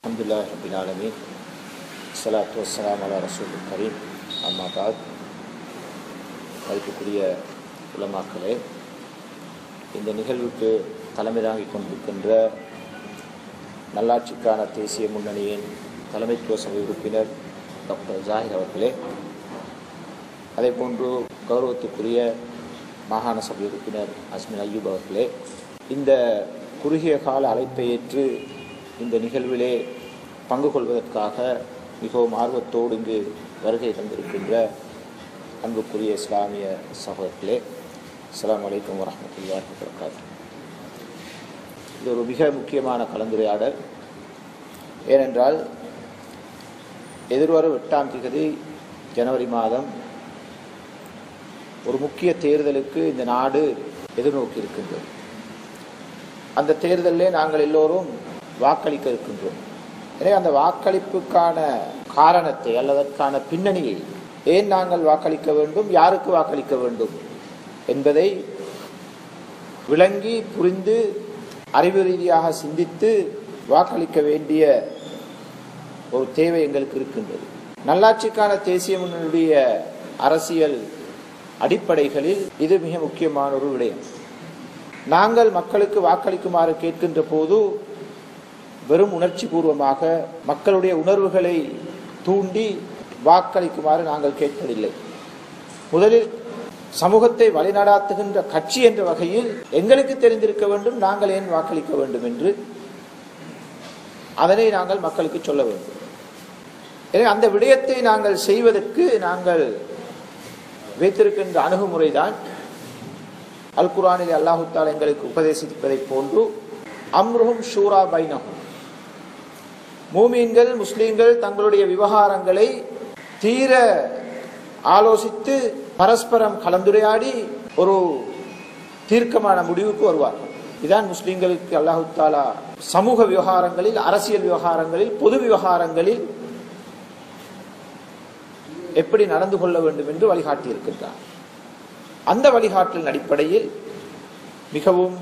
அல்ஹம்துலில்லாஹி ரபில் ஆலமீன் ஸலாத்து வஸ்ஸலாம் அலா ரசூல் கரீம் அம்மா பாத் மதிப்புக்குரிய உலமாக்களே இந்த நிகழ்வுக்கு தலைமை தாங்கிக் கொண்டிருக்கின்ற நல்லாட்சிக்கான தேசிய முன்னணியின் தலைமைத்துவ சபை உறுப்பினர் டாக்டர் ஜாகிர் அவர்களே அதேபோன்று கௌரவத்துக்குரிய மாகாண சபை உறுப்பினர் அஸ்மின் அய்யூப் அவர்களே இந்த குறுகிய கால அழைப்பை ஏற்று இந்த நிகழ்விலே பங்கு கொள்வதற்காக மிகவும் ஆர்வத்தோடு இங்கு வருகை தந்திருக்கின்ற அன்புக்குரிய இஸ்லாமிய சகோதரர்களே அஸ்ஸலாமு அலைக்கும் வரஹ்மத்துல்லாஹி வபரகாத்துஹு இது ஒரு மிக முக்கியமான கலந்துரையாடல் ஏனென்றால் எதிர்வரும் எட்டாம் தேதி ஜனவரி மாதம் ஒரு முக்கிய தேர்தலுக்கு இந்த நாடு எதிர்நோக்கி இருக்கின்றது அந்த தேர்தலிலே நாங்கள் எல்லோரும் வாக்களிக்க இருக்கின்றோம் எனவே அந்த வாக்களிப்புக்கான காரணத்தை அல்லதற்கான பின்னணியை ஏன் நாங்கள் வாக்களிக்க வேண்டும் யாருக்கு வாக்களிக்க வேண்டும் என்பதை விளங்கி புரிந்து அறிவு ரீதியாக சிந்தித்து வாக்களிக்க வேண்டிய ஒரு தேவை எங்களுக்கு இருக்கின்றது நல்லாட்சிக்கான தேசிய முன்னணியுடைய அரசியல் அடிப்படைகளில் இது மிக முக்கியமான ஒரு விடயம் நாங்கள் மக்களுக்கு வாக்களிக்குமாறு கேட்கின்ற போது வெறும் உணர்ச்சி பூர்வமாக மக்களுடைய உணர்வுகளை தூண்டி வாக்களிக்குமாறு நாங்கள் கேட்பதில்லை முதலில் சமூகத்தை வழிநடாத்துகின்ற கட்சி என்ற வகையில் எங்களுக்கு தெரிந்திருக்க வேண்டும் நாங்கள் ஏன் வாக்களிக்க வேண்டும் என்று அதனை நாங்கள் மக்களுக்கு சொல்ல வேண்டும் எனவே அந்த விடயத்தை நாங்கள் செய்வதற்கு நாங்கள் வைத்திருக்கின்ற அணுகுமுறைதான் அல் குரானில் அல்லாஹு தாலா எங்களுக்கு உபதேசிப்பதை போன்று அம்ருஹும் ஷூரா பைனஹும் மூமீன்கள் முஸ்லீம்கள் தங்களுடைய விவகாரங்களை தீர ஆலோசித்து பரஸ்பரம் கலந்துரையாடி ஒரு தீர்க்கமான முடிவுக்கு வருவார்கள் இதான் முஸ்லீம்களுக்கு அல்லாஹு தாலா சமூக விவகாரங்களில் அரசியல் விவகாரங்களில் பொது விவகாரங்களில் எப்படி நடந்து கொள்ள வேண்டும் என்று வழிகாட்டி இருக்கின்றார் அந்த வழிகாட்டலின் அடிப்படையில் மிகவும்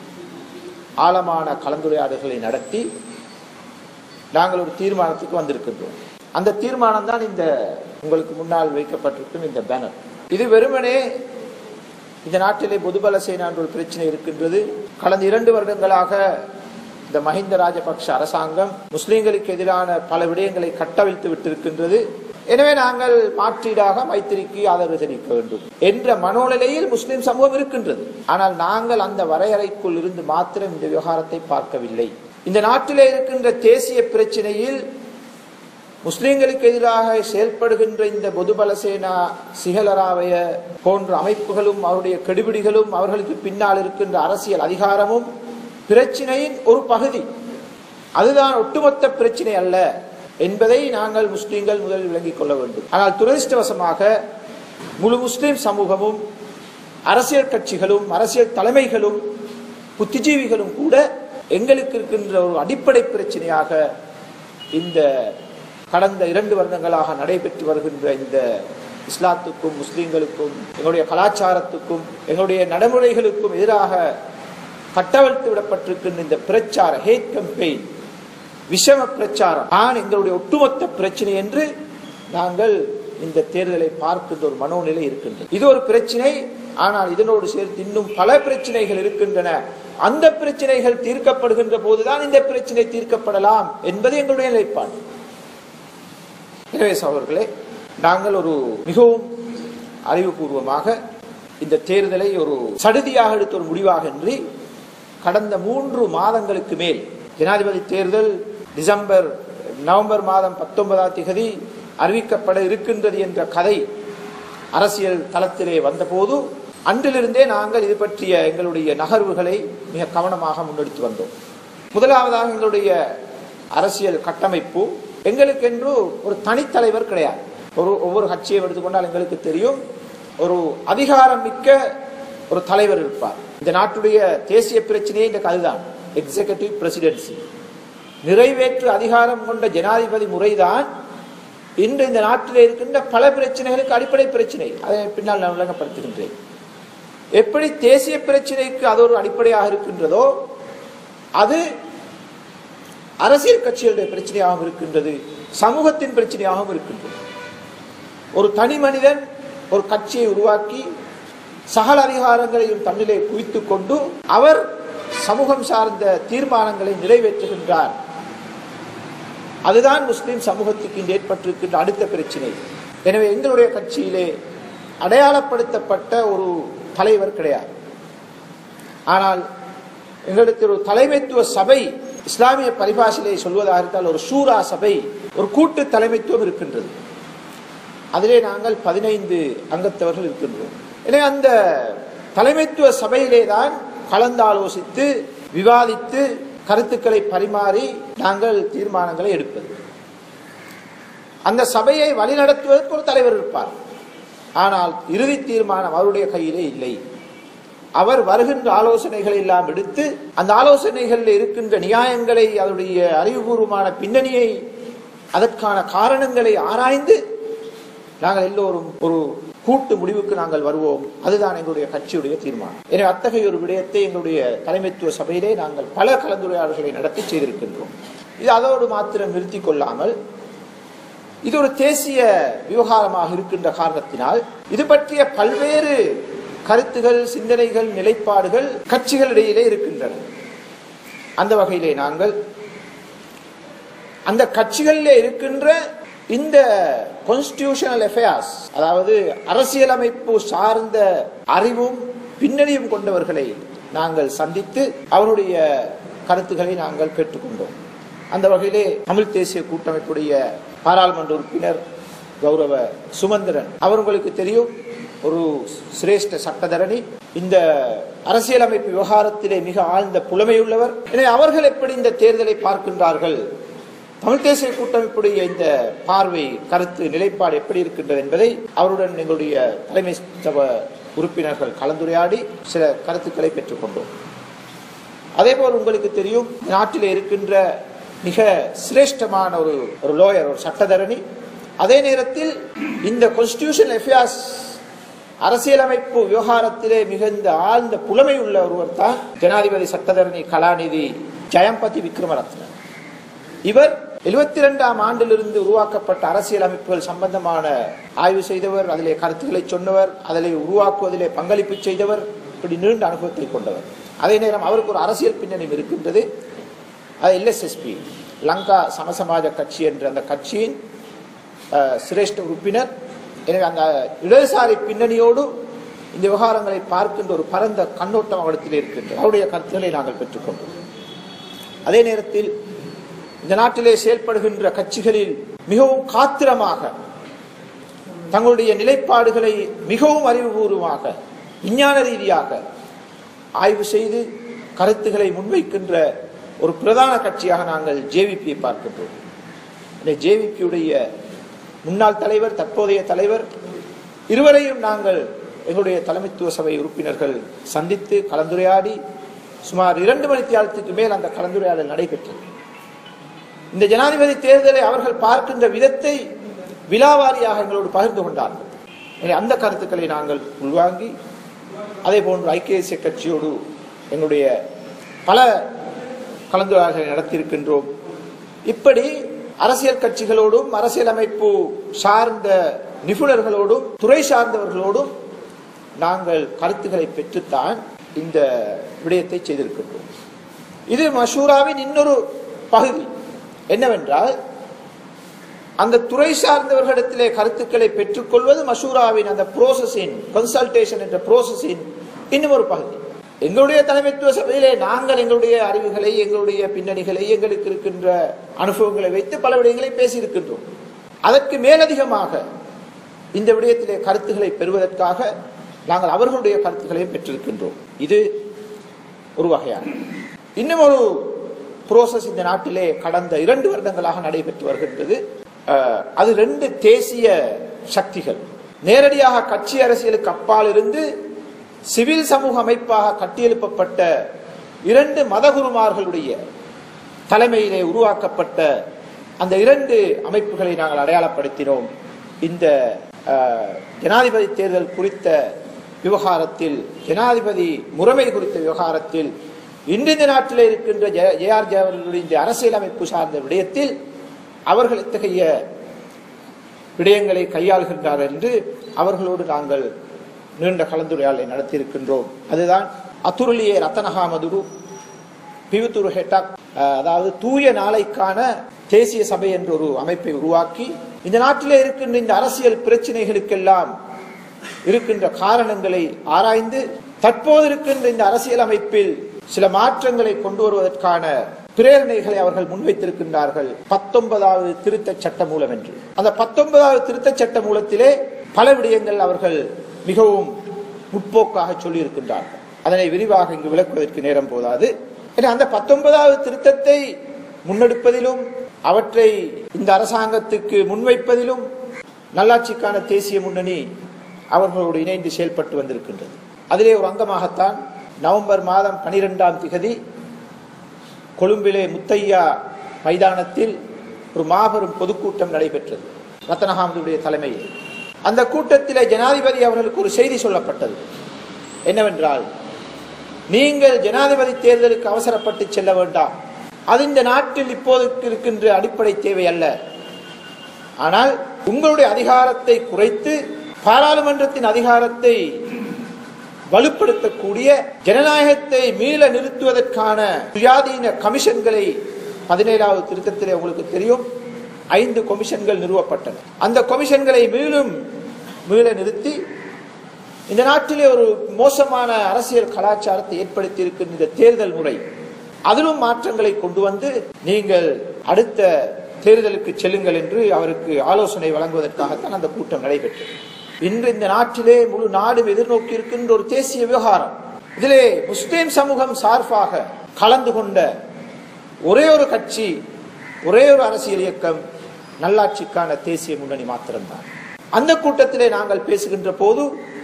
ஆழமான கலந்துரையாடல்களை நடத்தி நாங்கள் ஒரு தீர்மானத்துக்கு வந்திருக்கின்றோம் அந்த தீர்மானம் தான் இந்த உங்களுக்கு முன்னால் வைக்கப்பட்டிருக்கும் இந்த பேனர் இது வெறுமனே இந்த நாட்டிலே பொதுபல சேனா என்ற ஒரு பிரச்சனை இருக்கின்றது கடந்த இரண்டு வருடங்களாக இந்த மஹிந்த ராஜபக்ஷ அரசாங்கம் முஸ்லிம்களுக்கு எதிரான பல விடயங்களை கட்டவிழ்த்து விட்டிருக்கின்றது எனவே நாங்கள் மாற்றீடாக மைத்திரிக்கு ஆதரவு தெரிவிக்க வேண்டும் என்ற மனோநிலையில் முஸ்லிம் சமூகம் இருக்கின்றது ஆனால் நாங்கள் அந்த வரையறைக்குள் இருந்து மாத்திரம் இந்த விவகாரத்தை பார்க்கவில்லை இந்த நாட்டிலே இருக்கின்ற தேசிய பிரச்சனையில் முஸ்லிம்களுக்கு எதிராக செயல்படுகின்ற இந்த பொதுபல சேனா சிகலராவைய போன்ற அமைப்புகளும் அவருடைய கெடுபிடிகளும் அவர்களுக்கு பின்னால் இருக்கின்ற அரசியல் அதிகாரமும் பிரச்சினையின் ஒரு பகுதி அதுதான் ஒட்டுமொத்த பிரச்சனை அல்ல என்பதை நாங்கள் முஸ்லீம்கள் முதலில் விளங்கிக் கொள்ள வேண்டும் ஆனால் துரதிருஷ்டவசமாக முழு முஸ்லிம் சமூகமும் அரசியல் கட்சிகளும் அரசியல் தலைமைகளும் புத்திஜீவிகளும் கூட எங்களுக்கு இருக்கின்ற ஒரு அடிப்படை பிரச்சனையாக இந்த கடந்த இரண்டு வருடங்களாக நடைபெற்று வருகின்ற இந்த இஸ்லாத்துக்கும் முஸ்லீம்களுக்கும் எங்களுடைய கலாச்சாரத்துக்கும் எங்களுடைய நடைமுறைகளுக்கும் எதிராக கட்டவிழ்த்து விடப்பட்டிருக்கின்ற இந்த பிரச்சார ஹேட் கம்பெயின் விஷம பிரச்சாரம் தான் எங்களுடைய ஒட்டுமொத்த பிரச்சனை என்று நாங்கள் இந்த தேர்தலை பார்க்கின்ற ஒரு மனோநிலை இருக்கின்றது இது ஒரு பிரச்சனை ஆனால் இதனோடு சேர்த்து இன்னும் பல பிரச்சனைகள் இருக்கின்றன அந்த பிரச்சனைகள் தீர்க்கப்படுகின்ற போதுதான் இந்த பிரச்சனை தீர்க்கப்படலாம் என்பது எங்களுடைய நிலைப்பாடு எனவே சகோதரர்களே நாங்கள் ஒரு மிகவும் அறிவுபூர்வமாக இந்த தேர்தலை ஒரு சடுதியாக எடுத்த ஒரு முடிவாக இன்றி கடந்த மூன்று மாதங்களுக்கு மேல் ஜனாதிபதி தேர்தல் டிசம்பர் நவம்பர் மாதம் பத்தொன்பதாம் திகதி அறிவிக்கப்பட இருக்கின்றது என்ற கதை அரசியல் தளத்திலே வந்தபோது அன்றிலிருந்தே நாங்கள் இது பற்றிய எங்களுடைய நகர்வுகளை மிக கவனமாக முன்னெடுத்து வந்தோம் முதலாவதாக எங்களுடைய அரசியல் கட்டமைப்பு எங்களுக்கென்று ஒரு தனித்தலைவர் கிடையாது ஒரு ஒவ்வொரு கட்சியை எடுத்துக்கொண்டால் எங்களுக்கு தெரியும் ஒரு அதிகாரம் மிக்க ஒரு தலைவர் இருப்பார் இந்த நாட்டுடைய தேசிய பிரச்சனையே இந்த அதுதான் எக்ஸிகட்டிவ் பிரசிடென்சி நிறைவேற்று அதிகாரம் கொண்ட ஜனாதிபதி முறைதான் இன்று இந்த நாட்டில் இருக்கின்ற பல பிரச்சனைகளுக்கு அடிப்படை பிரச்சனை அதை பின்னால் நான் விளங்கப்படுத்துகின்றேன் எப்படி தேசிய பிரச்சனைக்கு அது ஒரு அடிப்படையாக இருக்கின்றதோ அது அரசியல் கட்சிகளுடைய பிரச்சனையாகவும் இருக்கின்றது சமூகத்தின் பிரச்சனையாகவும் இருக்கின்றது ஒரு தனி மனிதன் ஒரு கட்சியை உருவாக்கி சகல அதிகாரங்களையும் தன்னிலே குவித்துக் கொண்டு அவர் சமூகம் சார்ந்த தீர்மானங்களை நிறைவேற்றுகின்றார் அதுதான் முஸ்லிம் சமூகத்துக்கு இன்று ஏற்பட்டிருக்கின்ற அடுத்த பிரச்சனை எனவே எங்களுடைய கட்சியிலே அடையாளப்படுத்தப்பட்ட ஒரு தலைவர் கிடையாது ஆனால் எங்களுக்கு ஒரு தலைமைத்துவ சபை இஸ்லாமிய பரிபாஷையிலே சொல்வதாக இருந்தால் ஒரு சூரா சபை ஒரு கூட்டு தலைமைத்துவம் இருக்கின்றது அதிலே நாங்கள் பதினைந்து அங்கத்தவர்கள் இருக்கின்றோம் எனவே அந்த தலைமைத்துவ சபையிலே தான் கலந்தாலோசித்து விவாதித்து கருத்துக்களை பரிமாறி நாங்கள் தீர்மானங்களை எடுப்பது அந்த சபையை வழிநடத்துவதற்கு ஒரு தலைவர் இருப்பார் ஆனால் இறுதி தீர்மானம் அவருடைய கையிலே இல்லை அவர் வருகின்ற ஆலோசனைகளை எல்லாம் எடுத்து அந்த ஆலோசனைகளில் இருக்கின்ற நியாயங்களை அதனுடைய அறிவுபூர்வமான பின்னணியை அதற்கான காரணங்களை ஆராய்ந்து நாங்கள் எல்லோரும் ஒரு கூட்டு முடிவுக்கு நாங்கள் வருவோம் அதுதான் எங்களுடைய கட்சியுடைய தீர்மானம் எனவே அத்தகைய ஒரு விடயத்தை எங்களுடைய தலைமைத்துவ சபையிலே நாங்கள் பல கலந்துரையாடல்களை நடத்தி செய்திருக்கின்றோம் இது அதோடு மாத்திரம் நிறுத்திக் கொள்ளாமல் இது ஒரு தேசிய விவகாரமாக இருக்கின்ற காரணத்தினால் இது பற்றிய பல்வேறு கருத்துகள் சிந்தனைகள் நிலைப்பாடுகள் கட்சிகளிடையிலே இருக்கின்றன அந்த வகையிலே நாங்கள் அந்த கட்சிகளிலே இருக்கின்ற இந்த கான்ஸ்டிடியூஷனல் அஃபேர்ஸ் அதாவது அரசியலமைப்பு சார்ந்த அறிவும் பின்னணியும் கொண்டவர்களை நாங்கள் சந்தித்து அவருடைய கருத்துக்களை நாங்கள் கேட்டுக்கொண்டோம் அந்த வகையிலே தமிழ் தேசிய கூட்டமைப்புடைய பாராளுமன்ற உறுப்பினர் கௌரவ சுமந்திரன் அவர் உங்களுக்கு தெரியும் ஒரு சிரேஷ்ட சட்டத்தரணி இந்த அரசியலமைப்பு விவகாரத்திலே மிக ஆழ்ந்த புலமையுள்ளவர் எனவே அவர்கள் எப்படி இந்த தேர்தலை பார்க்கின்றார்கள் தமிழ் தேசிய கூட்டமைப்புடைய இந்த பார்வை கருத்து நிலைப்பாடு எப்படி இருக்கின்றது என்பதை அவருடன் எங்களுடைய தலைமை சபை உறுப்பினர்கள் கலந்துரையாடி சில கருத்துக்களை பெற்றுக்கொண்டோம் அதேபோல் உங்களுக்கு தெரியும் நாட்டில் இருக்கின்ற மிக சிரேஷ்டமான ஒரு ஒரு லோயர் ஒரு சட்டத்தரணி அதே நேரத்தில் இந்த கான்ஸ்டிடியூஷன் அஃபேர்ஸ் அரசியலமைப்பு விவகாரத்திலே மிகுந்த ஆழ்ந்த புலமை உள்ள ஒருவர் தான் ஜனாதிபதி சட்டத்தரணி கலாநிதி ஜெயம்பதி விக்ரமரத்ன இவர் எழுபத்தி இரண்டாம் ஆண்டிலிருந்து உருவாக்கப்பட்ட அரசியல் அமைப்புகள் சம்பந்தமான ஆய்வு செய்தவர் அதிலே கருத்துக்களை சொன்னவர் அதிலே உருவாக்குவதிலே பங்களிப்பு செய்தவர் இப்படி நீண்ட அனுபவத்தை கொண்டவர் அதே நேரம் அவருக்கு ஒரு அரசியல் பின்னணியும் இருக்கின்றது அது எல்எஸ்எஸ்பி லங்கா சமசமாஜ கட்சி என்ற அந்த கட்சியின் அஹ், சிரேஷ்ட உறுப்பினர் எனவே அந்த இடதுசாரி பின்னணியோடு இந்த விவகாரங்களை பார்க்கின்ற ஒரு பரந்த கண்ணோட்டம் அவரிடத்தில் இருக்கின்றது அவருடைய கருத்துக்களை நாங்கள் பெற்றுக்கொண்டோம் அதே நேரத்தில் இந்த நாட்டிலே செயல்படுகின்ற கட்சிகளில் மிகவும் காத்திரமாக தங்களுடைய நிலைப்பாடுகளை மிகவும் அறிவுபூர்வமாக விஞ்ஞான ரீதியாக ஆய்வு செய்து கருத்துக்களை முன்வைக்கின்ற ஒரு பிரதான கட்சியாக நாங்கள் ஜேவிபியை பார்க்கின்றோம் இந்த ஜேவிபியுடைய முன்னாள் தலைவர் தற்போதைய தலைவர் இருவரையும் நாங்கள் எங்களுடைய தலைமைத்துவ சபை உறுப்பினர்கள் சந்தித்து கலந்துரையாடி சுமார் இரண்டு மணி தியாலத்துக்கு மேல் அந்த கலந்துரையாடல் நடைபெற்றது இந்த ஜனாதிபதி தேர்தலை அவர்கள் பார்க்கின்ற விதத்தை விலாவாரியாக எங்களோடு பகிர்ந்து கொண்டார்கள் எனவே அந்த கருத்துக்களை நாங்கள் உள்வாங்கி அதே போன்று ஐக்கிய தேசிய கட்சியோடு எங்களுடைய பல கலந்துரையாடல்களை நடத்தியிருக்கின்றோம் இப்படி அரசியல் கட்சிகளோடும் அரசியலமைப்பு சார்ந்த நிபுணர்களோடும் துறை சார்ந்தவர்களோடும் நாங்கள் கருத்துக்களை பெற்றுத்தான் இந்த விடயத்தை செய்திருக்கின்றோம் இது மஷூராவின் இன்னொரு பகுதி என்னவென்றால் அந்த துறை சார்ந்தவர்களிடத்திலே கருத்துக்களை பெற்றுக்கொள்வது மஷூராவின் அந்த ப்ரோசஸின் கன்சல்டேஷன் என்ற ப்ரோசஸின் இன்னும் ஒரு பகுதி எங்களுடைய தலைமைத்துவ சபையிலே நாங்கள் எங்களுடைய அறிவுகளை எங்களுடைய பின்னணிகளை எங்களுக்கு இருக்கின்ற அனுபவங்களை வைத்து பல விடயங்களை பேசியிருக்கின்றோம் அதற்கு மேலதிகமாக இந்த விடயத்திலே கருத்துக்களை பெறுவதற்காக நாங்கள் அவர்களுடைய கருத்துக்களையும் பெற்றிருக்கின்றோம் இது ஒரு வகையான இன்னும் ஒரு ப்ரோசஸ் இந்த நாட்டிலே கடந்த இரண்டு வருடங்களாக நடைபெற்று வருகின்றது அஹ், அது ரெண்டு தேசிய சக்திகள் நேரடியாக கட்சி அரசியலுக்கு அப்பால் இருந்து சிவில் சமூக அமைப்பாக கட்டியெழுப்பப்பட்ட இரண்டு மதகுருமார்களுடைய தலைமையிலே உருவாக்கப்பட்ட அந்த இரண்டு அமைப்புகளை நாங்கள் அடையாளப்படுத்தினோம் இந்த அஹ், ஜனாதிபதி தேர்தல் குறித்த விவகாரத்தில் ஜனாதிபதி முறைமை குறித்த விவகாரத்தில் இன்று இந்த நாட்டில் இருக்கின்ற ஜே ஆர் ஜே அவர்களுடைய இந்த அரசியலமைப்பு சார்ந்த விடயத்தில் அவர்கள் இத்தகைய விடயங்களை கையாளுகின்றார் என்று அவர்களோடு நாங்கள் நீண்ட கலந்துரையாடலை நடத்தியிருக்கின்றோம் அதுதான் அத்துருளியே ரத்தனகாமதுரு பிவுத்துரு ஹெட்டாக் அஹ், அதாவது தூய நாளைக்கான தேசிய சபை என்ற ஒரு அமைப்பை உருவாக்கி இந்த நாட்டிலே இருக்கின்ற இந்த அரசியல் பிரச்சனைகளுக்கெல்லாம் இருக்கின்ற காரணங்களை ஆராய்ந்து தற்போது இருக்கின்ற இந்த அரசியல் அமைப்பில் சில மாற்றங்களை கொண்டு வருவதற்கான பிரேரணைகளை அவர்கள் முன்வைத்திருக்கின்றார்கள் பத்தொன்பதாவது திருத்த சட்ட மூலம் என்று அந்த பத்தொன்பதாவது திருத்த சட்ட மூலத்திலே பல விடயங்கள் அவர்கள் மிகவும் முற்போக்காக சொல்லி இருக்கின்றார்கள் அதனை விரிவாக இங்கு விளக்குவதற்கு நேரம் போதாது ஏன்னா அந்த பத்தொன்பதாவது திருத்தத்தை முன்னெடுப்பதிலும் அவற்றை இந்த அரசாங்கத்துக்கு முன்வைப்பதிலும் நல்லாட்சிக்கான தேசிய முன்னணி அவர்களோடு இணைந்து செயல்பட்டு வந்திருக்கின்றது அதிலே ஒரு அங்கமாகத்தான் நவம்பர் மாதம் பனிரெண்டாம் திகதி கொழும்பிலே முத்தையா மைதானத்தில் ஒரு மாபெரும் பொதுக்கூட்டம் நடைபெற்றது ரத்தனகாமதுடைய தலைமையில் அந்த கூட்டத்திலே ஜனாதிபதி அவர்களுக்கு ஒரு செய்தி சொல்லப்பட்டது என்னவென்றால் நீங்கள் ஜனாதிபதி தேர்தலுக்கு அவசரப்பட்டு செல்ல வேண்டாம் அது இந்த நாட்டில் இப்போதைக்கு இருக்கின்ற அடிப்படை தேவை அல்ல ஆனால் உங்களுடைய அதிகாரத்தை குறைத்து பாராளுமன்றத்தின் அதிகாரத்தை வலுப்படுத்தக்கூடிய ஜனநாயகத்தை மீள நிறுத்துவதற்கான சுயாதீன கமிஷன்களை பதினேழாவது திருத்தத்திலே உங்களுக்கு தெரியும் ஐந்து கமிஷன்கள் நிறுவப்பட்டன அந்த கமிஷன்களை மீளும் மீள நிறுத்தி இந்த நாட்டிலே ஒரு மோசமான அரசியல் கலாச்சாரத்தை ஏற்படுத்தி இருக்கின்ற இந்த தேர்தல் முறை அதிலும் மாற்றங்களை கொண்டு வந்து நீங்கள் அடுத்த தேர்தலுக்கு செல்லுங்கள் என்று அவருக்கு ஆலோசனை வழங்குவதற்காகத்தான் அந்த கூட்டம் நடைபெற்றது இன்று இந்த நாட்டிலே முழு நாடும் எதிர்நோக்கி இருக்கின்ற ஒரு தேசிய விவகாரம் இதிலே முஸ்லிம் சமூகம் சார்பாக கலந்து கொண்ட ஒரே ஒரு கட்சி ஒரே ஒரு அரசியல் இயக்கம் நல்லாட்சிக்கான தேசிய முன்னணி மாத்திரம்தான் அந்த கூட்டத்திலே நாங்கள் பேசுகின்ற போது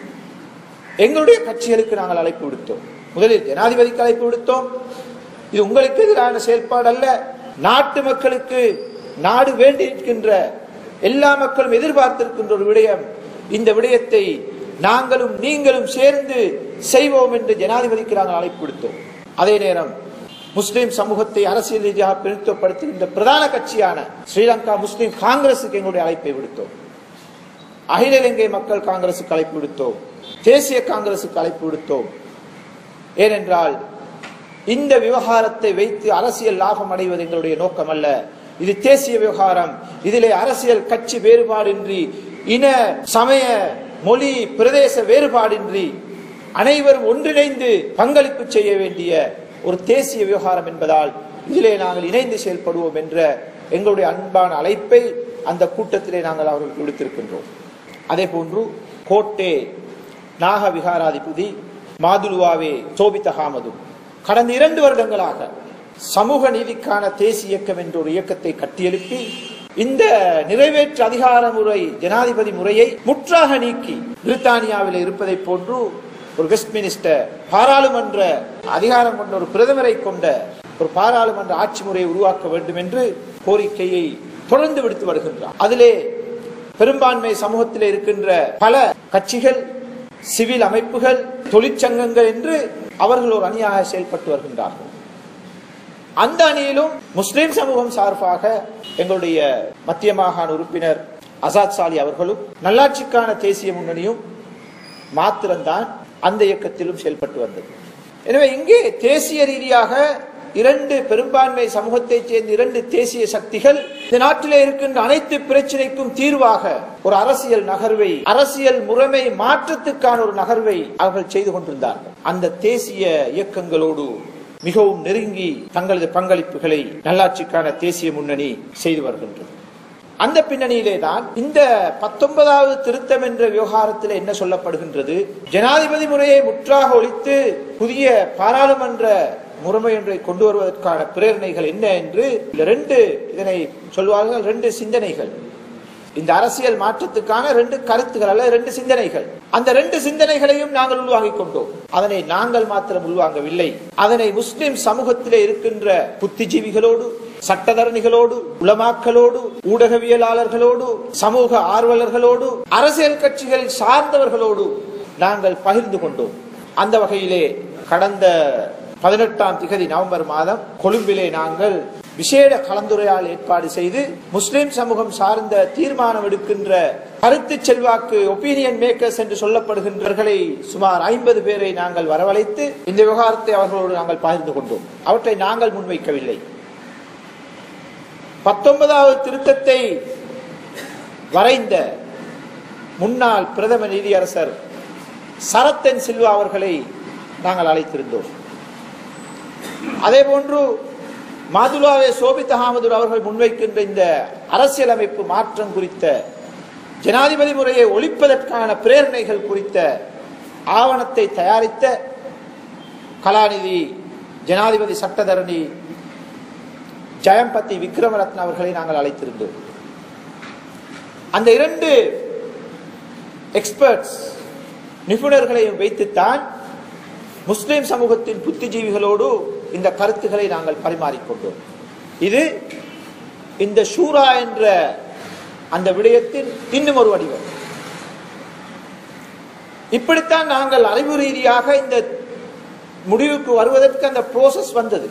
எங்களுடைய கட்சிகளுக்கு நாங்கள் அழைப்பு விடுத்தோம் முதலில் ஜனாதிபதிக்கு அழைப்பு விடுத்தோம் இது உங்களுக்கு எதிரான செயல்பாடு அல்ல நாட்டு மக்களுக்கு நாடு வேண்டியிருக்கின்ற எல்லா மக்களும் எதிர்பார்த்திருக்கின்ற ஒரு விடயம் இந்த விடயத்தை நாங்களும் நீங்களும் சேர்ந்து செய்வோம் என்று ஜனாதிபதிக்கு நாங்கள் அழைப்பு விடுத்தோம் அதே நேரம் முஸ்லிம் சமூகத்தை அரசியல் ரீதியாக பிரித்துவப்படுத்துகின்ற பிரதான கட்சியான ஸ்ரீலங்கா முஸ்லிம் காங்கிரசுக்கு எங்களுடைய அழைப்பை விடுத்தோம் அகில இலங்கை மக்கள் காங்கிரசுக்கு அழைப்பு விடுத்தோம் தேசிய காங்கிரசுக்கு அழைப்பு விடுத்தோம் ஏனென்றால் இந்த விவகாரத்தை வைத்து அரசியல் லாபம் அடைவது எங்களுடைய நோக்கம் அல்ல இது தேசிய விவகாரம் இதிலே அரசியல் கட்சி வேறுபாடின்றி இன சமய மொழி பிரதேச வேறுபாடின்றி அனைவரும் ஒன்றிணைந்து பங்களிப்பு செய்ய வேண்டிய ஒரு தேசிய விவகாரம் என்பதால் இதிலே நாங்கள் இணைந்து செயல்படுவோம் என்ற எங்களுடைய அன்பான அழைப்பை அந்த கூட்டத்திலே நாங்கள் அவர்களுக்கு விடுத்திருக்கின்றோம் அதே போன்று கோட்டே நாக விகாராதிபதி மாதுலுவாவே சோபித்த ஹாமது கடந்த இரண்டு வருடங்களாக சமூக நீதிக்கான தேசிய இயக்கம் என்ற ஒரு இயக்கத்தை கட்டியெழுப்பி இந்த நிறைவேற்று அதிகார முறை ஜனாதிபதி முறையை முற்றாக நீக்கி பிரித்தானியாவில் இருப்பதை போன்று ஒரு வெஸ்ட்மினிஸ்டர் பாராளுமன்ற அதிகாரம் கொண்ட ஒரு பிரதமரை கொண்ட ஒரு பாராளுமன்ற ஆட்சி முறையை உருவாக்க வேண்டும் என்று கோரிக்கையை தொடர்ந்து விடுத்து வருகின்றார் அதிலே பெரும்பான்மை சமூகத்தில் இருக்கின்ற பல கட்சிகள் சிவில் அமைப்புகள் தொழிற்சங்கங்கள் என்று அவர்கள் ஒரு அணியாக செயல்பட்டு வருகின்றார்கள் அந்த அணியிலும் முஸ்லிம் சமூகம் சார்பாக எங்களுடைய மத்திய மாகாண உறுப்பினர் அசாத் சாலி அவர்களும் நல்லாட்சிக்கான தேசிய முன்னணியும் மாத்திரம்தான் அந்த இயக்கத்திலும் செயல்பட்டு வந்தது எனவே இங்கே தேசிய ரீதியாக இரண்டு பெரும்பான்மை சமூகத்தைச் சேர்ந்த இரண்டு தேசிய சக்திகள் இந்த நாட்டிலே இருக்கின்ற அனைத்து பிரச்சனைக்கும் தீர்வாக ஒரு அரசியல் நகர்வை அரசியல் முறைமை மாற்றத்துக்கான ஒரு நகர்வை அவர்கள் செய்து கொண்டிருந்தார்கள் அந்த தேசிய இயக்கங்களோடு மிகவும் நெருங்கி தங்களது பங்களிப்புகளை நல்லாட்சிக்கான தேசிய முன்னணி செய்து வருகின்றது அந்த பின்னணியிலே தான் இந்த பத்தொன்பதாவது திருத்தம் என்ற விவகாரத்தில் என்ன சொல்லப்படுகின்றது ஜனாதிபதி முறையை முற்றாக ஒழித்து புதிய பாராளுமன்ற முறைமை ஒன்றை கொண்டு வருவதற்கான பிரேரணைகள் என்ன என்று ரெண்டு இதனை சொல்வார்கள் ரெண்டு சிந்தனைகள் இந்த அரசியல் மாற்றத்துக்கான ரெண்டு கருத்துகள் அல்ல ரெண்டு சிந்தனைகள் அந்த ரெண்டு சிந்தனைகளையும் நாங்கள் உள்வாங்கிக் கொண்டோம் அதனை நாங்கள் மாத்திரம் உள்வாங்கவில்லை அதனை முஸ்லிம் சமூகத்திலே இருக்கின்ற புத்திஜீவிகளோடு சட்டத்தரணிகளோடு உளமாக்களோடு ஊடகவியலாளர்களோடு சமூக ஆர்வலர்களோடு அரசியல் கட்சிகள் சார்ந்தவர்களோடு நாங்கள் பகிர்ந்து கொண்டோம் அந்த வகையிலே கடந்த பதினெட்டாம் திகதி நவம்பர் மாதம் கொழும்பிலே நாங்கள் விசேட கலந்துரையால் ஏற்பாடு செய்து முஸ்லிம் சமூகம் சார்ந்த தீர்மானம் எடுக்கின்ற கருத்து செல்வாக்கு ஒப்பீனியன் மேக்கர்ஸ் என்று சொல்லப்படுகின்றவர்களை சுமார் ஐம்பது பேரை நாங்கள் வரவழைத்து இந்த விவகாரத்தை அவர்களோடு நாங்கள் பகிர்ந்து கொண்டோம் அவற்றை நாங்கள் முன்வைக்கவில்லை பத்தொன்பதாவது திருத்தத்தை வரைந்த முன்னாள் பிரதம நீதியரசர் சரத்தன் சில்வா அவர்களை நாங்கள் அழைத்திருந்தோம் அதே போன்று மாதுலாவே சோபித் அகமது அவர்கள் முன்வைக்கின்ற இந்த அரசியலமைப்பு மாற்றம் குறித்த ஜனாதிபதி முறையை ஒழிப்பதற்கான பிரேரணைகள் குறித்த ஆவணத்தை தயாரித்த கலாநிதி ஜனாதிபதி சட்டத்தரணி ஜெயம்பதி விக்ரமரத்ன அவர்களை நாங்கள் அழைத்திருந்தோம் அந்த இரண்டு எக்ஸ்பர்ட்ஸ் நிபுணர்களையும் வைத்துத்தான் முஸ்லிம் சமூகத்தின் புத்திஜீவிகளோடு இந்த கருத்துக்களை நாங்கள் பரிமாறிக்கொண்டோம் இது இந்த ஷூரா என்ற அந்த விடயத்தின் இன்னும் ஒரு வடிவம் இப்படித்தான் நாங்கள் அறிவு ரீதியாக இந்த முடிவுக்கு வருவதற்கு அந்த ப்ரோசஸ் வந்தது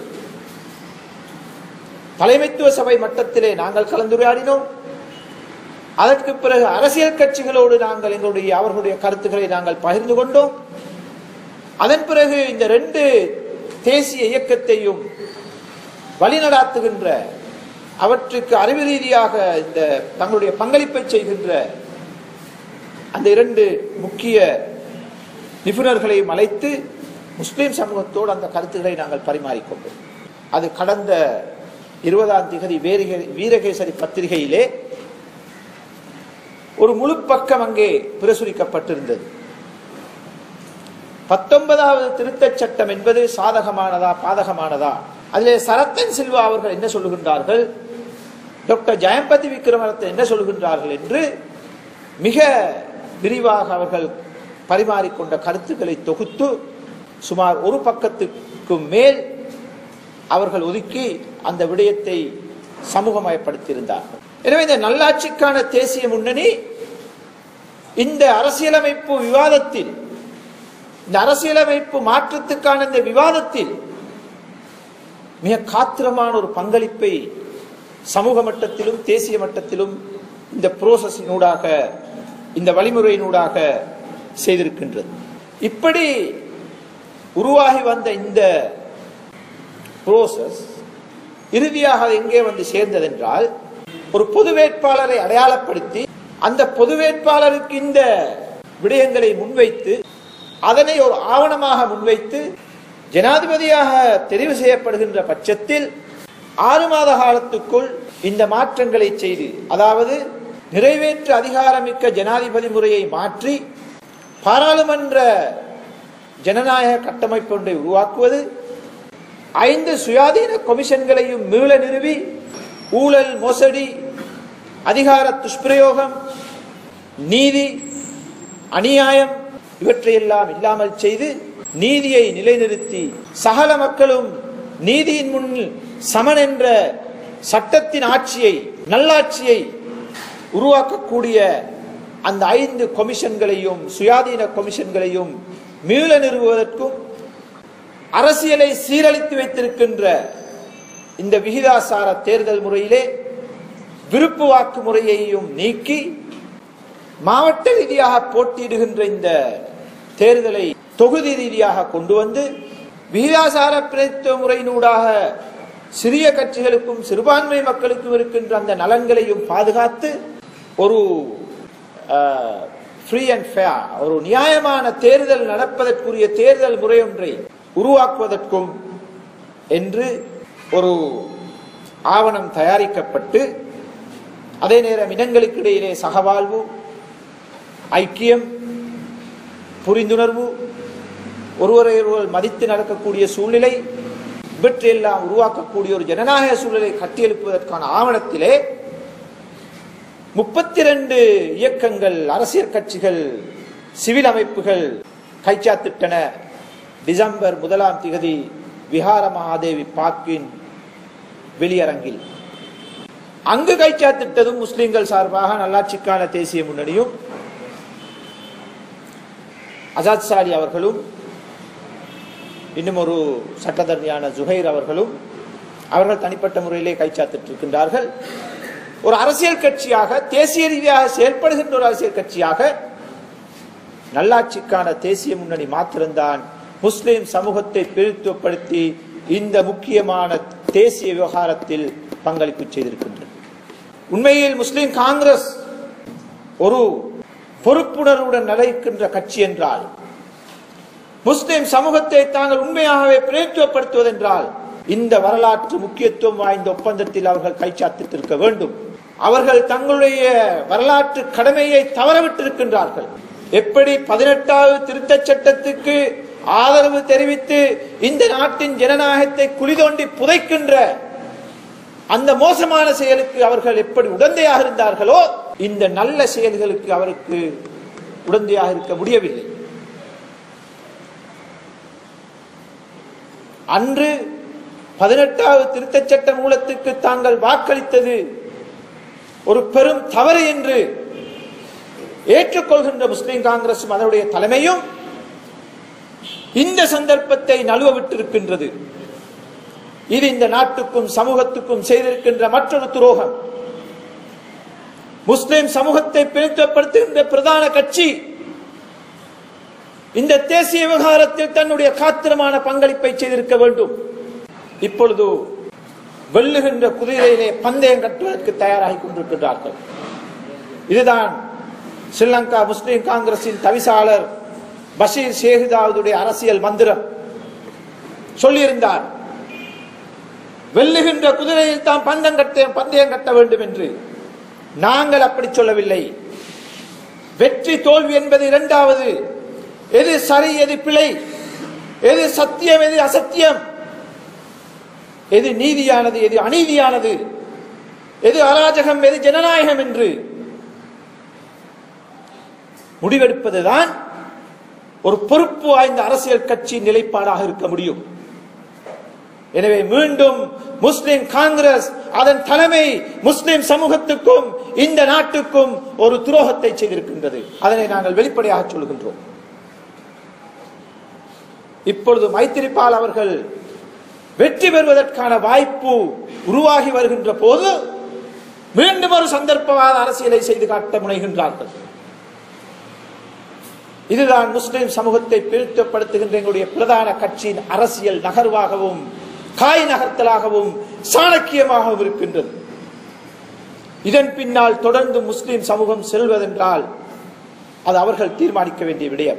தலைமைத்துவ சபை மட்டத்திலே நாங்கள் கலந்துரையாடினோம் அதற்கு பிறகு அரசியல் கட்சிகளோடு நாங்கள் எங்களுடைய அவர்களுடைய கருத்துக்களை நாங்கள் பகிர்ந்து கொண்டோம் அதன் பிறகு இந்த ரெண்டு தேசிய இயக்கத்தையும் வழிநடாத்துகின்ற அவற்றுக்கு அறிவு ரீதியாக இந்த தங்களுடைய பங்களிப்பை செய்கின்ற அந்த இரண்டு முக்கிய நிபுணர்களையும் அழைத்து முஸ்லிம் சமூகத்தோடு அந்த கருத்துக்களை நாங்கள் பரிமாறிக்கொண்டோம் அது கடந்த இருபதாம் திகதி வீரகேசரி பத்திரிகையிலே ஒரு முழு பக்கம் அங்கே பிரசுரிக்கப்பட்டிருந்தது பத்தொன்பதாவது திருத்தச் சட்டம் என்பது சாதகமானதா பாதகமானதா அதிலே சரத்தன் சில்வா அவர்கள் என்ன சொல்லுகின்றார்கள் டாக்டர் ஜெயம்பதி விக்ரமரத்தன் என்ன சொல்லுகின்றார்கள் என்று மிக விரிவாக அவர்கள் பரிமாறிக்கொண்ட கருத்துக்களை தொகுத்து சுமார் ஒரு பக்கத்துக்கு மேல் அவர்கள் ஒதுக்கி அந்த விடயத்தை சமூகமயப்படுத்தியிருந்தார்கள் எனவே இந்த நல்லாட்சிக்கான தேசிய முன்னணி இந்த அரசியலமைப்பு விவாதத்தில் இந்த அரசியலமைப்பு மாற்றத்துக்கான இந்த விவாதத்தில் மிக காத்திரமான ஒரு பங்களிப்பை சமூக மட்டத்திலும் தேசிய மட்டத்திலும் இந்த புரோசஸினூடாக இந்த வழிமுறையினூடாக செய்திருக்கின்றது இப்படி உருவாகி வந்த இந்த புரோசஸ் இறுதியாக அது எங்கே வந்து சேர்ந்ததென்றால் ஒரு பொது வேட்பாளரை அடையாளப்படுத்தி அந்த பொது வேட்பாளருக்கு இந்த விடயங்களை முன்வைத்து அதனை ஒரு ஆவணமாக முன்வைத்து ஜனாதிபதியாக தெரிவு செய்யப்படுகின்ற பட்சத்தில் ஆறு மாத காலத்துக்குள் இந்த மாற்றங்களை செய்து அதாவது நிறைவேற்று அதிகாரமிக்க ஜனாதிபதி முறையை மாற்றி பாராளுமன்ற ஜனநாயக கட்டமைப்பு ஒன்றை உருவாக்குவது ஐந்து சுயாதீன கொமிஷன்களையும் மீள நிறுவி ஊழல் மோசடி அதிகார துஷ்பிரயோகம் நீதி அநியாயம் இவற்றையெல்லாம் இல்லாமல் செய்து நீதியை நிலைநிறுத்தி சகல மக்களும் நீதியின் முன் சமன் என்ற சட்டத்தின் ஆட்சியை நல்லாட்சியை உருவாக்கக்கூடிய அந்த ஐந்து கொமிஷன்களையும் சுயாதீன கொமிஷன்களையும் மீள நிறுவுவதற்கும் அரசியலை சீரழித்து வைத்திருக்கின்ற இந்த விகிதாசார தேர்தல் முறையிலே விருப்பு வாக்கு முறையையும் நீக்கி மாவட்ட ரீதியாக போட்டியிடுகின்ற இந்த தேர்தலை தொகுதி ரீதியாக கொண்டு வந்து விகிதாசார பிரதித்துவ முறையினூடாக சிறிய கட்சிகளுக்கும் சிறுபான்மை மக்களுக்கும் இருக்கின்ற அந்த நலன்களையும் பாதுகாத்து ஒரு ஃப்ரீ அண்ட் ஃபேர் ஒரு நியாயமான தேர்தல் நடப்பதற்குரிய தேர்தல் முறை ஒன்றை உருவாக்குவதற்கும் என்று ஒரு ஆவணம் தயாரிக்கப்பட்டு அதே நேரம் இனங்களுக்கு இடையிலே சகவாழ்வு ஐக்கியம் புரிந்துணர்வு ஒருவரை ஒருவர் மதித்து நடக்கக்கூடிய சூழ்நிலை இவற்றையெல்லாம் உருவாக்கக்கூடிய ஒரு ஜனநாயக சூழலை கட்டியெழுப்புவதற்கான ஆவணத்திலே முப்பத்தி ரெண்டு இயக்கங்கள் அரசியல் கட்சிகள் சிவில் அமைப்புகள் கைச்சாத்திட்டன டிசம்பர் முதலாம் திகதி விஹார மகாதேவி பாக்கின் வெளியரங்கில் அங்கு கைச்சாத்திட்டதும் முஸ்லிம்கள் சார்பாக நல்லாட்சிக்கான தேசிய முன்னணியும் அசாத் சாலி அவர்களும் இன்னும் ஒரு சட்டத்தரணியான ஜுஹைர் அவர்களும் அவர்கள் தனிப்பட்ட முறையிலே கைச்சாத்திட்டு இருக்கின்றார்கள் ஒரு அரசியல் கட்சியாக தேசிய ரீதியாக செயல்படுகின்ற ஒரு அரசியல் கட்சியாக நல்லாட்சிக்கான தேசிய முன்னணி மாத்திரம்தான் முஸ்லிம் சமூகத்தை பிரித்துவப்படுத்தி இந்த முக்கியமான தேசிய விவகாரத்தில் பங்களிப்பு செய்திருக்கின்றது உண்மையில் முஸ்லிம் காங்கிரஸ் ஒரு பொறுப்புணர்வுடன் நிலைக்கின்ற கட்சி என்றால் முஸ்லிம் சமூகத்தை தாங்கள் உண்மையாகவே பிரதித்துவப்படுத்துவதென்றால் இந்த வரலாற்று முக்கியத்துவம் வாய்ந்த ஒப்பந்தத்தில் அவர்கள் கைச்சாத்திட்டிருக்க வேண்டும் அவர்கள் தங்களுடைய வரலாற்று கடமையை தவறவிட்டிருக்கின்றார்கள் எப்படி பதினெட்டாவது திருத்தச் சட்டத்துக்கு ஆதரவு தெரிவித்து இந்த நாட்டின் ஜனநாயகத்தை குளிதோண்டி புதைக்கின்ற அந்த மோசமான செயலுக்கு அவர்கள் எப்படி உடந்தையாக இருந்தார்களோ இந்த நல்ல செயல்களுக்கு அவருக்கு உடந்தையாக இருக்க முடியவில்லை அன்று பதினெட்டாவது திருத்தச் சட்ட மூலத்துக்கு தாங்கள் வாக்களித்தது ஒரு பெரும் தவறு என்று ஏற்றுக்கொள்கின்ற முஸ்லிம் காங்கிரசும் அதனுடைய தலைமையும் இந்த சந்தர்ப்பத்தை நழுவ விட்டிருக்கின்றது இது இந்த நாட்டுக்கும் சமூகத்துக்கும் செய்திருக்கின்ற மற்றொரு துரோகம் முஸ்லிம் சமூகத்தை பிரித்துவப்படுத்துகின்ற பிரதான கட்சி இந்த தேசிய விவகாரத்தில் தன்னுடைய காத்திரமான பங்களிப்பை செய்திருக்க வேண்டும் இப்பொழுது வெல்லுகின்ற குதிரையிலே பந்தயம் கட்டுவதற்கு தயாராகி கொண்டிருக்கின்றார்கள் இதுதான் ஸ்ரீலங்கா முஸ்லிம் காங்கிரசின் தவிசாளர் பஷீர் ஷேகுதாவுடைய அரசியல் மந்திரம் சொல்லியிருந்தார் வெல்லுகின்ற குதிரையில் தான் பந்தம் கட்ட பந்தயம் கட்ட வேண்டும் என்று நாங்கள் அப்படி சொல்லவில்லை வெற்றி தோல்வி என்பது இரண்டாவது எது சரி எது பிழை எது சத்தியம் எது அசத்தியம் எது நீதியானது எது அநீதியானது எது அராஜகம் எது ஜனநாயகம் என்று முடிவெடுப்பதுதான் ஒரு பொறுப்பு வாய்ந்த அரசியல் கட்சி நிலைப்பாடாக இருக்க முடியும் எனவே மீண்டும் முஸ்லிம் காங்கிரஸ் அதன் தலைமை முஸ்லிம் சமூகத்துக்கும் இந்த நாட்டுக்கும் ஒரு துரோகத்தை செய்திருக்கின்றது அதனை நாங்கள் வெளிப்படையாக சொல்கின்றோம் இப்பொழுது மைத்திரிபால் அவர்கள் வெற்றி பெறுவதற்கான வாய்ப்பு உருவாகி வருகின்ற போது மீண்டும் ஒரு சந்தர்ப்பவாத அரசியலை செய்து காட்ட முனைகின்றார்கள் இதுதான் முஸ்லிம் சமூகத்தை பிரித்தப்படுத்துகின்ற எங்களுடைய பிரதான கட்சியின் அரசியல் நகர்வாகவும் காய் நகர்த்தலாகவும் சாணக்கியமாகவும் இருக்கின்றது இதன் பின்னால் தொடர்ந்து முஸ்லிம் சமூகம் செல்வதென்றால் அது அவர்கள் தீர்மானிக்க வேண்டிய விடயம்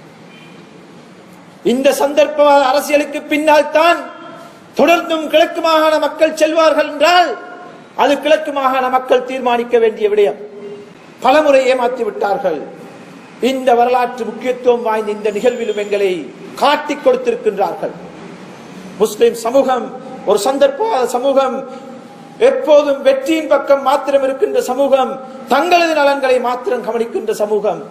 இந்த சந்தர்ப்பவாத அரசியலுக்கு பின்னால் தான் தொடர்ந்தும் கிழக்கு மாகாண மக்கள் செல்வார்கள் என்றால் அது கிழக்கு மாகாண மக்கள் தீர்மானிக்க வேண்டிய விடயம் பலமுறை ஏமாற்றி விட்டார்கள் இந்த வரலாற்று முக்கியத்துவம் வாய்ந்த இந்த நிகழ்விலும் எங்களை காட்டிக் கொடுத்திருக்கின்றார்கள் முஸ்லிம் சமூகம் ஒரு சந்தர்ப்ப சமூகம் எப்போதும் வெற்றியின் பக்கம் மாத்திரம் இருக்கின்ற சமூகம் தங்களது நலன்களை மாத்திரம் கவனிக்கின்ற சமூகம்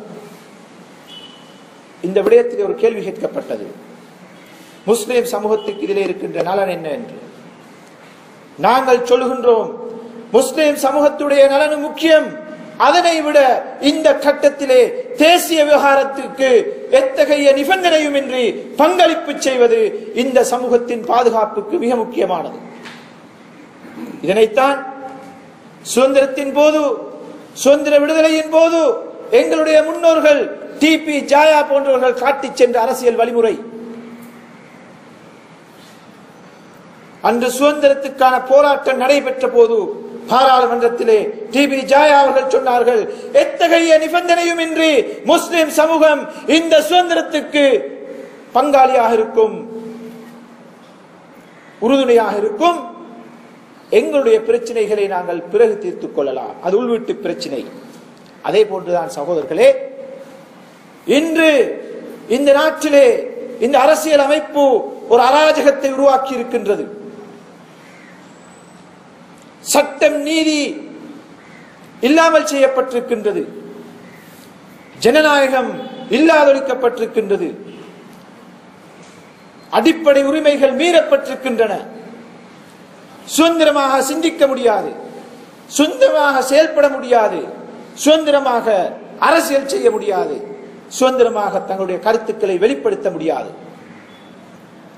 இந்த விடயத்தில் ஒரு கேள்வி கேட்கப்பட்டது முஸ்லிம் சமூகத்துக்கு இதிலே இருக்கின்ற நலன் என்ன என்று நாங்கள் சொல்லுகின்றோம் முஸ்லிம் சமூகத்துடைய நலன் முக்கியம் அதனை விட இந்த கட்டத்திலே தேசிய விவகாரத்துக்கு எத்தகைய நிபந்தனையும் இன்றி பங்களிப்பு செய்வது இந்த சமூகத்தின் பாதுகாப்புக்கு மிக முக்கியமானது இதனைத்தான் சுதந்திரத்தின் போது சுதந்திர விடுதலையின் போது எங்களுடைய முன்னோர்கள் டிபி ஜாயா போன்றவர்கள் காட்டிச் சென்ற அரசியல் வழிமுறை அன்று சுதந்திரத்துக்கான போராட்டம் நடைபெற்ற போது பாராளுமன்றத்திலே டிபி ஜாயா அவர்கள் சொன்னார்கள் எத்தகைய நிபந்தனையும் இன்றி முஸ்லிம் சமூகம் இந்த சுதந்திரத்துக்கு பங்காளியாக இருக்கும் உறுதுணையாக இருக்கும் எங்களுடைய பிரச்சனைகளை நாங்கள் பிறகு தீர்த்துக் கொள்ளலாம் அது உள்வீட்டு பிரச்சனை அதே போன்றுதான் சகோதரர்களே இன்று இந்த நாட்டிலே இந்த அரசியல் அமைப்பு ஒரு அராஜகத்தை உருவாக்கி இருக்கின்றது சட்டம் நீதி இல்லாமல் செய்யப்பட்டிருக்கின்றது ஜனநாயகம் இல்லாதொழிக்கப்பட்டிருக்கின்றது அடிப்படை உரிமைகள் மீறப்பட்டிருக்கின்றன சுதந்திரமாக சிந்திக்க முடியாது சுதந்திரமாக செயல்பட முடியாது சுதந்திரமாக அரசியல் செய்ய முடியாது சுதந்திரமாக தங்களுடைய கருத்துக்களை வெளிப்படுத்த முடியாது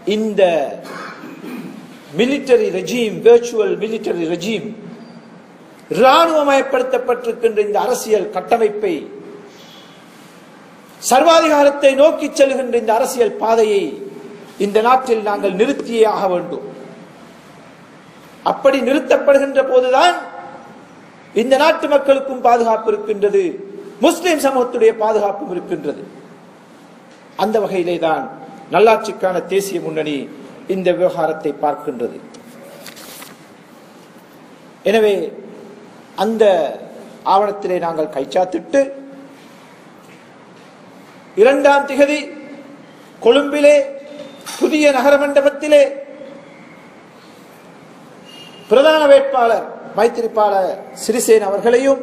இந்த military regime virtual military regime இராணுவமயப்படுத்தப்பட்டிருக்கின்ற இந்த அரசியல் கட்டமைப்பை சர்வாதிகாரத்தை நோக்கி செல்கின்ற இந்த அரசியல் பாதையை இந்த நாட்டில் நாங்கள் நிறுத்தியே ஆக வேண்டும் அப்படி நிறுத்தப்படுகின்ற போதுதான் இந்த நாட்டு மக்களுக்கும் பாதுகாப்பு இருக்கின்றது முஸ்லிம் சமூகத்துடைய பாதுகாப்பும் இருக்கின்றது அந்த வகையிலே தான் நல்லாட்சிக்கான தேசிய முன்னணி இந்த விவகாரத்தை பார்க்கின்றது எனவே அந்த ஆவணத்திலே நாங்கள் கைச்சாத்திட்டு இரண்டாம் திகதி கொழும்பிலே புதிய நகர மண்டபத்திலே பிரதான வேட்பாளர் மைத்திரிபால சிறிசேன் அவர்களையும்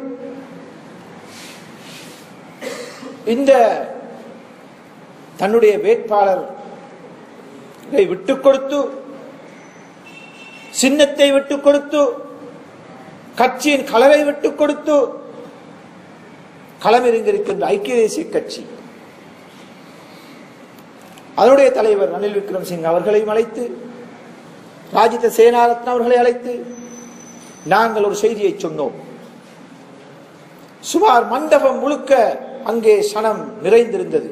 இந்த தன்னுடைய வேட்பாளரை விட்டுக் கொடுத்து சின்னத்தை விட்டுக் கொடுத்து கட்சியின் கலவை விட்டுக் கொடுத்து களமிறங்கியிருக்கின்ற ஐக்கிய தேசிய கட்சி அதனுடைய தலைவர் ரணில் விக்ரமசிங் அவர்களையும் அழைத்து ராஜித சேனாரத்ன அவர்களை அழைத்து நாங்கள் ஒரு செய்தியை சொன்னோம் சுமார் மண்டபம் முழுக்க அங்கே சனம் நிறைந்திருந்தது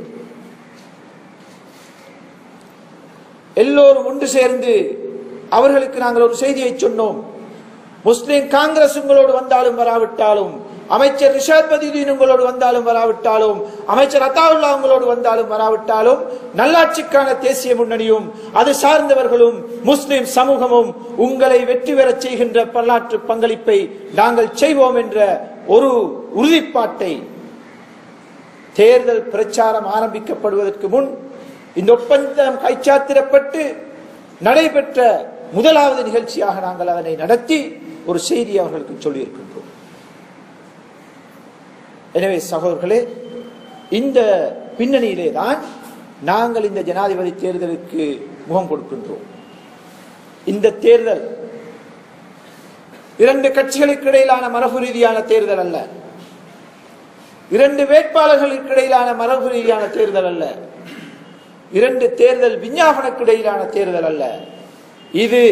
எல்லோரும் ஒன்று சேர்ந்து அவர்களுக்கு நாங்கள் ஒரு செய்தியை சொன்னோம் முஸ்லிம் காங்கிரஸ் உங்களோடு வந்தாலும் வராவிட்டாலும் அமைச்சர் ரிஷாத் பதிதீன் உங்களோடு வந்தாலும் வராவிட்டாலும் அமைச்சர் அத்தாவுல்லா உங்களோடு வந்தாலும் வராவிட்டாலும் நல்லாட்சிக்கான தேசிய முன்னணியும் அது சார்ந்தவர்களும் முஸ்லிம் சமூகமும் உங்களை வெற்றி பெறச் செய்கின்ற வரலாற்று பங்களிப்பை நாங்கள் செய்வோம் என்ற ஒரு உறுதிப்பாட்டை தேர்தல் பிரச்சாரம் ஆரம்பிக்கப்படுவதற்கு முன் இந்த ஒப்பந்தம் கைச்சாத்திரப்பட்டு நடைபெற்ற முதலாவது நிகழ்ச்சியாக நாங்கள் அதனை நடத்தி ஒரு செய்தி அவர்களுக்கு சொல்லியிருக்கின்றோம் எனவே சகோதரர்களே இந்த பின்னணியிலே தான் நாங்கள் இந்த ஜனாதிபதி தேர்தலுக்கு முகம் கொடுக்கின்றோம் இந்த தேர்தல் இரண்டு கட்சிகளுக்கு இடையிலான மரபு ரீதியான தேர்தல் அல்ல இரண்டு வேட்பாளர்களுக்கு இடையிலான மரபு ரீதியான தேர்தல் அல்ல இரண்டு தேர்தல் விஞ்ஞாபனக்கு இடையிலான தேர்தல் அல்ல இது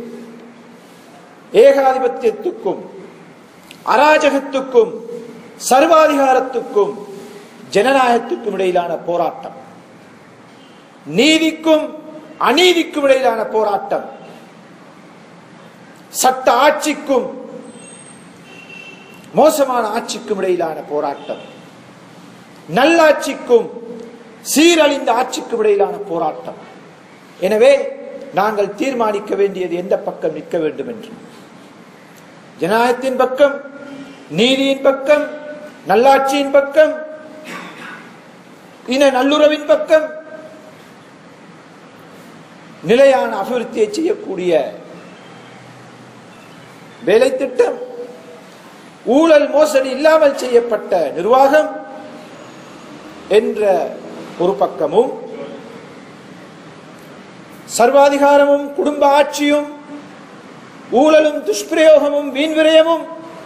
ஏகாதிபத்தியத்துக்கும் அராஜகத்துக்கும் சர்வாதிகாரத்துக்கும் ஜனநாயகத்துக்கும் இடையிலான போராட்டம் நீதிக்கும் அநீதிக்கும் இடையிலான போராட்டம் சட்ட ஆட்சிக்கும் மோசமான ஆட்சிக்கும் இடையிலான போராட்டம் நல்லாட்சிக்கும் சீரழிந்த ஆட்சிக்கும் இடையிலான போராட்டம் எனவே நாங்கள் தீர்மானிக்க வேண்டியது எந்த பக்கம் நிற்க வேண்டும் என்று ஜனநாயகத்தின் பக்கம் நீதியின் பக்கம் நல்லாட்சியின் பக்கம் இன நல்லுறவின் பக்கம் நிலையான அபிவிருத்தியை செய்யக்கூடிய வேலை திட்டம் ஊழல் மோசடி இல்லாமல் செய்யப்பட்ட நிர்வாகம் என்ற ஒரு பக்கமும் சர்வாதிகாரமும் குடும்ப ஆட்சியும் ஊழலும் துஷ்பிரயோகமும் வீண் விரயமும்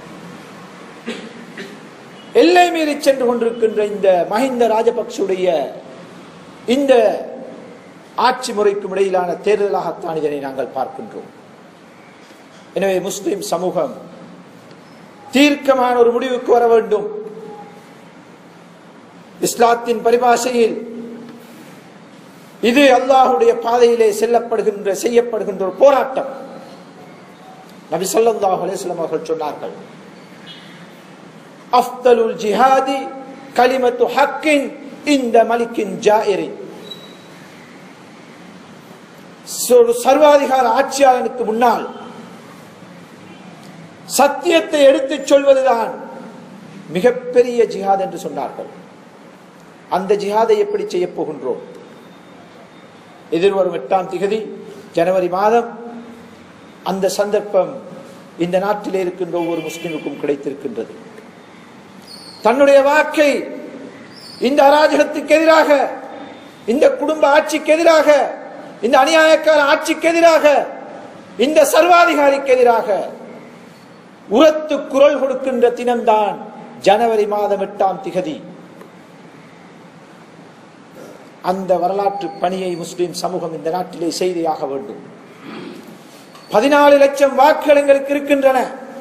எல்லை மீறி சென்று கொண்டிருக்கின்ற இந்த மஹிந்த ராஜபக்சுடைய இந்த ஆட்சி முறைக்கும் இடையிலான தேர்தலாகத்தான் இதனை நாங்கள் பார்க்கின்றோம் எனவே முஸ்லிம் சமூகம் தீர்க்கமான ஒரு முடிவுக்கு வர வேண்டும் இஸ்லாத்தின் பரிபாஷையில் இது அல்லாஹுடைய பாதையிலே செல்லப்படுகின்ற செய்யப்படுகின்ற ஒரு போராட்டம் நபி ஸல்லல்லாஹு அலைஹி வஸல்லம் அவர்கள் சொன்னார்கள் அஃதலுல் ஜிஹாதி கலிமத்து ஹக்கின் இந்த மலிக்கின் ஜாயிரின் ஒரு சர்வாதிகார ஆட்சியாளனுக்கு முன்னால் சத்தியத்தை எடுத்துச் சொல்வதுதான் மிகப்பெரிய ஜிஹாத் என்று சொன்னார்கள் அந்த ஜிஹாதை எப்படி செய்ய போகின்றோம் எதிர்வரும் எட்டாம் திகதி ஜனவரி மாதம் அந்த சந்தர்ப்பம் இந்த நாட்டிலே இருக்கின்ற ஒவ்வொரு முஸ்லிமுக்கும் கிடைத்திருக்கின்றது தன்னுடைய வாக்கை இந்த அராஜகத்துக்கு எதிராக இந்த குடும்ப ஆட்சிக்கு எதிராக இந்த அநியாயக்கார ஆட்சிக்கு எதிராக இந்த சர்வாதிகாரிக்கு எதிராக உரத்து குரல் கொடுக்கின்ற தினம்தான் ஜனவரி மாதம் எட்டாம் திகதி அந்த வரலாற்று பணியை முஸ்லிம் சமூகம் இந்த நாட்டிலே செய்தியாக வேண்டும் பதினாலு லட்சம் வாக்குகள் எங்களுக்கு இருக்கின்றன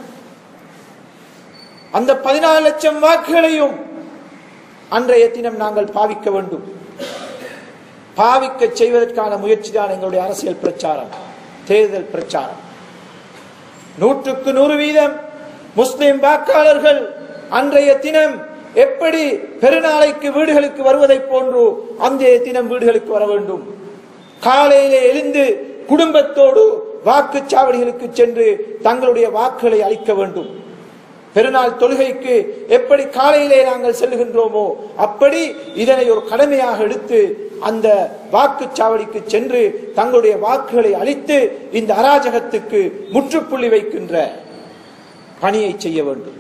அந்த பதினாலு லட்சம் வாக்குகளையும் அன்றைய தினம் நாங்கள் பாவிக்க வேண்டும் பாவிக்க செய்வதற்கான முயற்சி தான் எங்களுடைய அரசியல் பிரச்சாரம் தேர்தல் பிரச்சாரம் நூற்றுக்கு நூறு வீதம் முஸ்லிம் வாக்காளர்கள் அன்றைய தினம் எப்படி பெருநாளைக்கு வீடுகளுக்கு வருவதை போன்று அன்றைய தினம் வீடுகளுக்கு வர வேண்டும் காலையிலே எழுந்து குடும்பத்தோடு வாக்குச்சாவடிகளுக்கு சென்று தங்களுடைய வாக்குகளை அளிக்க வேண்டும் பெருநாள் தொழுகைக்கு எப்படி காலையிலே நாங்கள் செல்லுகின்றோமோ அப்படி இதனை ஒரு கடமையாக எடுத்து அந்த வாக்குச்சாவடிக்கு சென்று தங்களுடைய வாக்குகளை அளித்து இந்த அராஜகத்துக்கு முற்றுப்புள்ளி வைக்கின்ற பணியை செய்ய வேண்டும்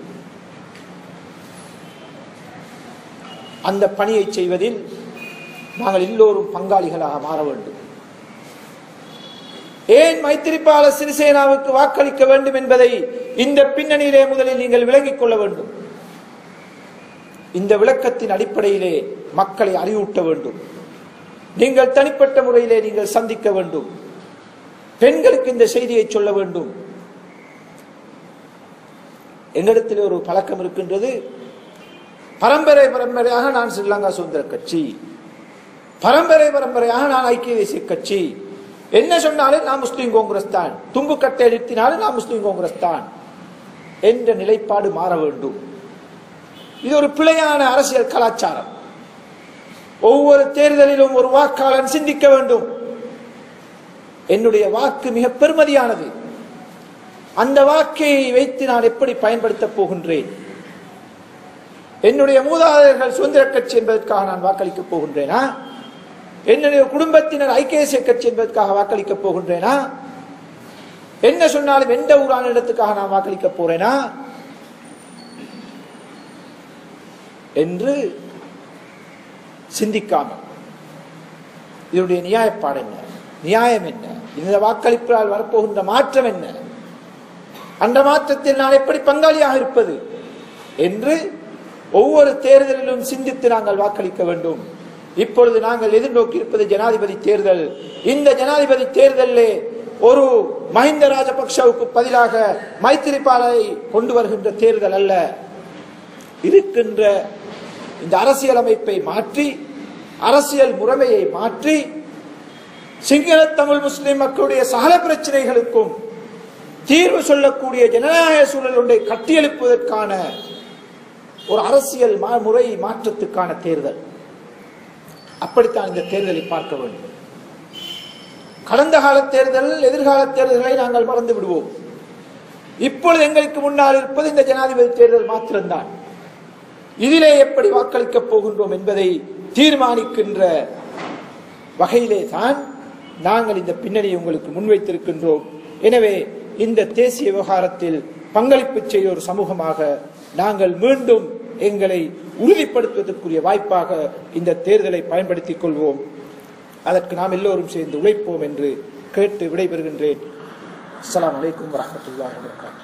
அந்த பணியை செய்வதில் நாங்கள் எல்லோரும் பங்காளிகளாக மாற வேண்டும் ஏன் மைத்திரிபால சிறிசேனாவுக்கு வாக்களிக்க வேண்டும் என்பதை இந்த பின்னணியிலே முதலில் நீங்கள் விளங்கிக் கொள்ள வேண்டும் இந்த விளக்கத்தின் அடிப்படையிலே மக்களை அறிவூட்ட வேண்டும் நீங்கள் தனிப்பட்ட முறையிலே நீங்கள் சந்திக்க வேண்டும் பெண்களுக்கு இந்த செய்தியை சொல்ல வேண்டும் எங்களிடத்தில் ஒரு பழக்கம் இருக்கின்றது பரம்பரை பரம்பரையாக நான் ஸ்ரீலங்கா சுதந்திர கட்சி பரம்பரை பரம்பரையாக நான் ஐக்கிய தேசிய கட்சி என்ன சொன்னாலும் நான் முஸ்லீம் காங்கிரஸ் தான் தும்பு கட்டை நிறுத்தினாலும் நான் முஸ்லீம் காங்கிரஸ் தான் என்ற நிலைப்பாடு மாற வேண்டும் இது ஒரு பிழையான அரசியல் கலாச்சாரம் ஒவ்வொரு தேர்தலிலும் ஒரு வாக்காளன் சிந்திக்க வேண்டும் என்னுடைய வாக்கு மிக பெருமதியானது அந்த வாக்கை வைத்து நான் எப்படி பயன்படுத்தப் போகின்றேன் என்னுடைய மூதாதையர்கள் சுதந்திர கட்சி என்பதற்காக நான் வாக்களிக்கப் போகின்றேனா என்னுடைய குடும்பத்தினர் ஐக்கிய தேசிய கட்சி என்பதற்காக வாக்களிக்கப் போகின்றேனா என்ன சொன்னாலும் எந்த ஊரான இடத்துக்காக நான் வாக்களிக்க போறேனா என்று சிந்திக்காமல் இதனுடைய நியாயப்பாடு என்ன நியாயம் என்ன இந்த வாக்களிப்பால் வரப்போகின்ற மாற்றம் என்ன அந்த மாற்றத்தில் நான் எப்படி பங்காளியாக இருப்பது என்று ஒவ்வொரு தேர்தலிலும் சிந்தித்து நாங்கள் வாக்களிக்க வேண்டும் இப்பொழுது நாங்கள் எதிர்நோக்கி இருப்பது ஜனாதிபதி தேர்தல் இந்த ஜனாதிபதி தேர்தலிலே ஒரு மஹிந்த ராஜபக்சவுக்கு பதிலாக மைத்திரிபாலை கொண்டு வருகின்ற தேர்தல் அல்ல இருக்கின்ற இந்த அரசியல் அமைப்பை மாற்றி அரசியல் முறைமையை மாற்றி சிங்கள தமிழ் முஸ்லிம் மக்களுடைய சகல பிரச்சனைகளுக்கும் தீர்வு சொல்லக்கூடிய ஜனநாயக சூழல் ஒன்றை கட்டியெழுப்புவதற்கான ஒரு அரசியல் மா- முறை மாற்றத்துக்கான தேர்தல் அப்படித்தான் இந்த தேர்தலை பார்க்க வேண்டும் கடந்த கால தேர்தல் எதிர்கால தேர்தல்களை நாங்கள் மறந்து விடுவோம் இப்பொழுது எங்களுக்கு முன்னால் இருப்பது இந்த ஜனாதிபதி தேர்தல் மாத்திரம்தான் இதிலே எப்படி வாக்களிக்கப் போகின்றோம் என்பதை தீர்மானிக்கின்ற வகையிலே தான் நாங்கள் இந்த பின்னணியை உங்களுக்கு முன்வைத்திருக்கின்றோம் எனவே இந்த தேசிய விவகாரத்தில் பங்களிப்பு செய்த ஒரு சமூகமாக நாங்கள் மீண்டும் எங்களை உறுதிப்படுத்துவதற்குரிய வாய்ப்பாக இந்த தேர்தலை பயன்படுத்திக் கொள்வோம் அதற்கு நாம் எல்லோரும் சேர்ந்து உழைப்போம் என்று கேட்டு விடைபெறுகின்றேன் அஸ்ஸலாமு அலைக்கும் வரஹ்மத்துல்லாஹி வபரகாத்துஹு